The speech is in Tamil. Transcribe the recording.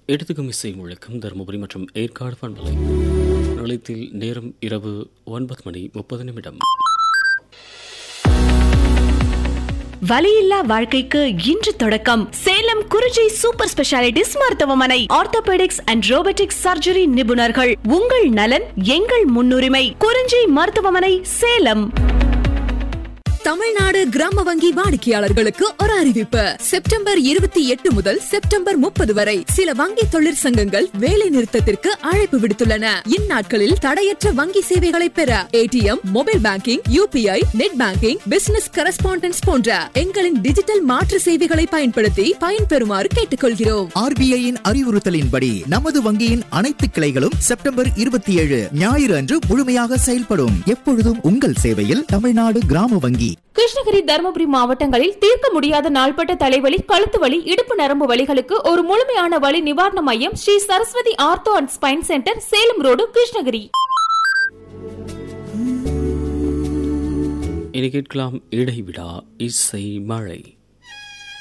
எடுத்துக்கும் இசை முழக்கம் தருமபுரி மற்றும் ஏற்காடு பண்பலை நிலையத்தில் நேரம் இரவு ஒன்பது மணி முப்பது நிமிடம் வலியில்லா வாழ்க்கைக்கு இன்று தொடக்கம் சேலம் குறிஞ்சி சூப்பர் ஸ்பெஷாலிட்டிஸ் மருத்துவமனை ஆர்த்தோபெடிக்ஸ் அண்ட் ரோபோட்டிக்ஸ் சர்ஜரி நிபுணர்கள் உங்கள் நலன் எங்கள் முன்னுரிமை குறிஞ்சி மருத்துவமனை சேலம் தமிழ்நாடு கிராம வங்கி வாடிக்கையாளர்களுக்கு ஒரு அறிவிப்பு செப்டம்பர் இருபத்தி எட்டு முதல் செப்டம்பர் முப்பது வரை சில வங்கி தொழிற்சங்கங்கள் வேலை நிறுத்தத்திற்கு அழைப்பு விடுத்துள்ளன இந்நாட்களில் தடையற்ற வங்கி சேவைகளை பெற ATM mobile banking UPI net banking business correspondence போன்ற எங்களின் டிஜிட்டல் மாற்று சேவைகளை பயன்படுத்தி பயன்பெறுமாறு கேட்டுக்கொள்கிறோம் ஆர்பிஐயின் அறிவுறுத்தலின்படி நமது வங்கியின் அனைத்து கிளைகளும் செப்டம்பர் இருபத்தி ஏழு ஞாயிறு அன்று முழுமையாக செயல்படும் எப்பொழுதும் உங்கள் சேவையில் தமிழ்நாடு கிராம வங்கி கிருஷ்ணகிரி தருமபுரி மாவட்டங்களில் தீர்க்க முடியாத நாள்பட்ட தலைவலி கழுத்து வலி இடுப்பு நரம்பு வலிகளுக்கு ஒரு முழுமையான வலி நிவாரண மையம் Sri Saraswathi ortho and spine centre Salem road Krishnagiri இனி கேட்கலாம் இடைவிடா இசை மழை